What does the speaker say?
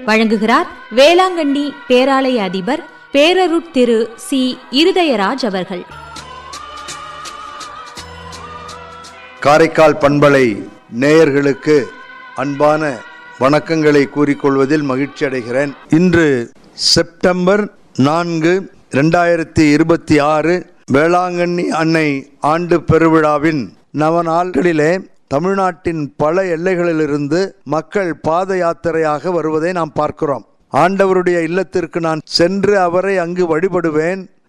வழங்குகிறார் வேளாங்கண்ணி பேராலய அதிபர் பேரருட் திரு சி இருதயராஜ் அவர்கள் காரைக்கால் பண்பலை நேயர்களுக்கு அன்பான வணக்கங்களை கூறிக்கொள்வதில் மகிழ்ச்சி அடைகிறேன் இன்று செப்டம்பர் நான்கு ரெண்டாயிரத்தி இருபத்தி ஆறு வேளாங்கண்ணி அன்னை ஆண்டு பெருவிழாவின் நவநாள்களிலே தமிழ்நாட்டின் பல எல்லைகளிலிருந்து மக்கள் பாத யாத்திரையாக வருவதை நாம் பார்க்கிறோம் ஆண்டவருடைய இல்லத்திற்கு நான் சென்று அவரை அங்கு வழிபடுவேன்